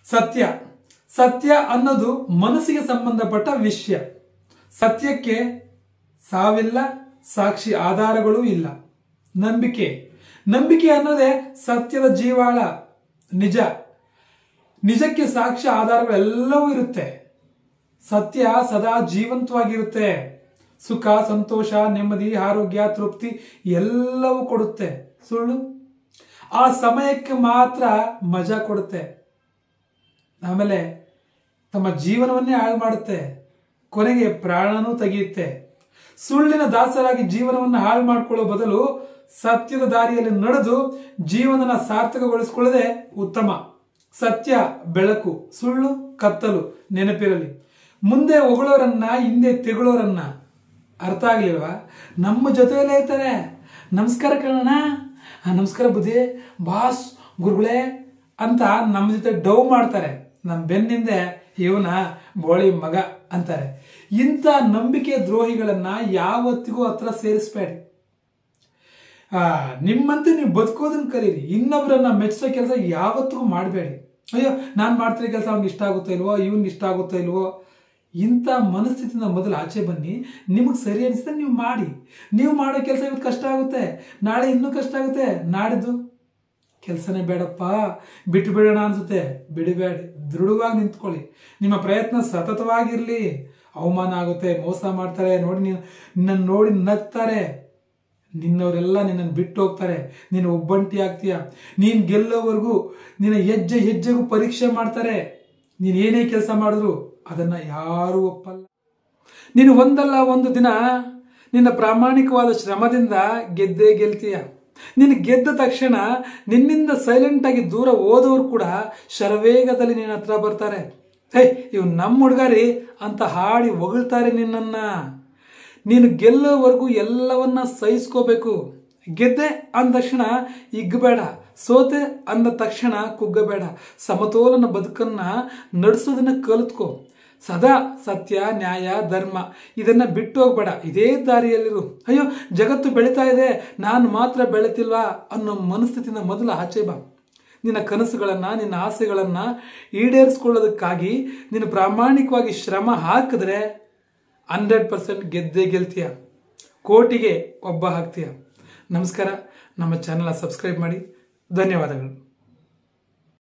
ಸತ್ಯ ಸತ್ಯ ಅನ್ನೋದು ಮನಸ್ಸಿಗೆ ಸಂಬಂಧಪಟ್ಟ ವಿಷಯ ಸತ್ಯಕ್ಕೆ ಸಾವಿಲ್ಲ ಸಾಕ್ಷಿ ಆಧಾರಗಳೂ ಇಲ್ಲ ನಂಬಿಕೆ ನಂಬಿಕೆ ಅನ್ನೋದೇ ಸತ್ಯದ ಜೀವಾಳ ನಿಜ ನಿಜಕ್ಕೆ ಸಾಕ್ಷ್ಯ ಆಧಾರಗಳೆಲ್ಲವೂ ಇರುತ್ತೆ ಸತ್ಯ ಸದಾ ಜೀವಂತವಾಗಿರುತ್ತೆ ಸುಖ ಸಂತೋಷ ನೆಮ್ಮದಿ ಆರೋಗ್ಯ ತೃಪ್ತಿ ಎಲ್ಲವೂ ಕೊಡುತ್ತೆ ಸುಳ್ಳು ಆ ಸಮಯಕ್ಕೆ ಮಾತ್ರ ಮಜಾ ಕೊಡುತ್ತೆ ಆಮೇಲೆ ತಮ್ಮ ಜೀವನವನ್ನೇ ಹಾಳು ಮಾಡುತ್ತೆ ಕೊನೆಗೆ ಪ್ರಾಣನೂ ತೆಗೆಯುತ್ತೆ ಸುಳ್ಳಿನ ದಾಸರಾಗಿ ಜೀವನವನ್ನು ಹಾಳು ಮಾಡಿಕೊಳ್ಳೋ ಬದಲು ಸತ್ಯದ ದಾರಿಯಲ್ಲಿ ನಡೆದು ಜೀವನನ ಸಾರ್ಥಕಗೊಳಿಸಿಕೊಳ್ಳದೆ ಉತ್ತಮ ಸತ್ಯ ಬೆಳಕು ಸುಳ್ಳು ಕತ್ತಲು ನೆನಪಿರಲಿ ಮುಂದೆ ಹೊಗಳೋರನ್ನ ಹಿಂದೆ ತೆಗಳೋರನ್ನ ಅರ್ಥ ಆಗ್ಲಿಲ್ವಾ ನಮ್ಮ ಜೊತೆಯಲ್ಲೇ ಇರ್ತಾರೆ ನಮಸ್ಕಾರ ಕಣಣ್ಣ ಆ, ನಮಸ್ಕಾರ ಬುದ್ಧಿ ಬಾಸ್ ಗುರುಗಳೇ ಅಂತ ನಮ್ಮ ಜೊತೆ ಡವ್ ಮಾಡ್ತಾರೆ ನಮ್ಮ ಬೆನ್ನಿಂದೆ ಇವನ ಬೋಳಿ ಮಗ ಅಂತಾರೆ ಇಂಥ ನಂಬಿಕೆ ದ್ರೋಹಿಗಳನ್ನ ಯಾವತ್ತಿಗೂ ಹತ್ರ ಸೇರಿಸ್ಬೇಡಿ ಆ, ನಿಮ್ಮಂತೆ ನೀವು ಬದುಕೋದನ್ನ ಕಲೀರಿ ಇನ್ನೊಬ್ಬರನ್ನ ಮೆಚ್ಚಿಸೋ ಕೆಲಸ ಯಾವತ್ತಿಗೂ ಮಾಡಬೇಡಿ ಅಯ್ಯೋ ನಾನು ಮಾಡ್ತಿರೋ ಕೆಲಸ ಅವ್ನಿಗೆ ಇಷ್ಟ ಆಗುತ್ತೋ ಇಲ್ವೋ ಇವ್ನಿಗೆ ಇಷ್ಟ ಆಗುತ್ತೋ ಇಲ್ವೋ ಇಂಥ ಮನಸ್ಥಿತಿಯಿಂದ ಮೊದಲು ಆಚೆ ಬನ್ನಿ ನಿಮಗೆ ಸರಿ ಅನಿಸಿದ್ರೆ ನೀವು ಮಾಡಿ ನೀವು ಮಾಡೋ ಕೆಲಸ ಇವತ್ತು ಕಷ್ಟ ಆಗುತ್ತೆ ನಾಳೆ ಇನ್ನೂ ಕಷ್ಟ ಆಗುತ್ತೆ ನಾಡಿದ್ದು ಕೆಲಸನೇ ಬೇಡಪ್ಪ ಬಿಟ್ಟು ಬಿಡೋಣ ಅನ್ಸುತ್ತೆ ಬಿಡಬೇಡಿ ದೃಢವಾಗಿ ನಿಂತ್ಕೊಳ್ಳಿ ನಿಮ್ಮ ಪ್ರಯತ್ನ ಸತತವಾಗಿರಲಿ ಅವಮಾನ ಆಗುತ್ತೆ ಮೋಸ ಮಾಡ್ತಾರೆ ನೋಡಿ ನೀನು ನಿನ್ನನ್ನು ನೋಡಿ ನಗ್ತಾರೆ ನಿನ್ನವರೆಲ್ಲ ನಿನ್ನನ್ನು ಬಿಟ್ಟು ಹೋಗ್ತಾರೆ ನೀನು ಒಬ್ಬಂಟಿ ಆಗ್ತೀಯ ನೀನು ಗೆಲ್ಲೋವರೆಗೂ ನಿನ್ನ ಹೆಜ್ಜೆ ಹೆಜ್ಜೆಗೂ ಪರೀಕ್ಷೆ ಮಾಡ್ತಾರೆ ನೀನು ಏನೇ ಕೆಲಸ ಮಾಡಿದ್ರು ಅದನ್ನು ಯಾರೂ ಒಪ್ಪಲ್ಲ ನೀನು ಒಂದಲ್ಲ ಒಂದು ದಿನ ನಿನ್ನ ಪ್ರಾಮಾಣಿಕವಾದ ಶ್ರಮದಿಂದ ಗೆದ್ದೇ ಗೆಲ್ತೀಯ ನೀನು ಗೆದ್ದ ತಕ್ಷಣ ನಿನ್ನಿಂದ ಸೈಲೆಂಟ್ ಆಗಿ ದೂರ ಹೋದವರು ಕೂಡ ಶರವೇಗದಲ್ಲಿ ನಿನ್ನ ಹತ್ರ ಬರ್ತಾರೆ ಹೇ ಇವ್ ನಮ್ಮ ಹುಡುಗಾರಿ ಅಂತ ಹಾಡಿ ಹೊಗಳ್ತಾರೆ ನಿನ್ನನ್ನ ನೀನು ಗೆಲ್ಲೋವರೆಗೂ ಎಲ್ಲವನ್ನ ಸಹಿಸ್ಕೋಬೇಕು ಗೆದ್ದೆ ಅಂದ ತಕ್ಷಣ ಇಗ್ಗಬೇಡ ಸೋತೆ ಅಂದ ತಕ್ಷಣ ಕುಗ್ಗಬೇಡ ಸಮತೋಲನ ಬದುಕನ್ನ ನಡೆಸೋದನ್ನ ಕಲಿತ್ಕೋ ಸದಾ ಸತ್ಯ ನ್ಯಾಯ ಧರ್ಮ ಇದನ್ನ ಬಿಟ್ಟು ಹೋಗ್ಬೇಡ ಇದೇ ದಾರಿಯಲ್ಲಿರು ಅಯ್ಯೋ ಜಗತ್ತು ಬೆಳೀತಾ ಇದೆ ನಾನು ಮಾತ್ರ ಬೆಳೆತಿಲ್ವಾ ಅನ್ನೋ ಮನಸ್ಥಿತಿಯಿಂದ ಮೊದಲು ಆಚೆ ಬಾ ನಿನ್ನ ಕನಸುಗಳನ್ನ ನಿನ್ನ ಆಸೆಗಳನ್ನ ಈಡೇರಿಸ್ಕೊಳ್ಳೋದಕ್ಕಾಗಿ ನೀನು ಪ್ರಾಮಾಣಿಕವಾಗಿ ಶ್ರಮ ಹಾಕಿದ್ರೆ ಹಂಡ್ರೆಡ್ ಪರ್ಸೆಂಟ್ ಗೆದ್ದೇ ಗೆಲ್ತೀಯ ಕೋಟಿಗೆ ಒಬ್ಬ ಹಾಕ್ತೀಯ ನಮಸ್ಕಾರ ನಮ್ಮ ಚಾನಲ್ ಸಬ್ಸ್ಕ್ರೈಬ್ ಮಾಡಿ ಧನ್ಯವಾದಗಳು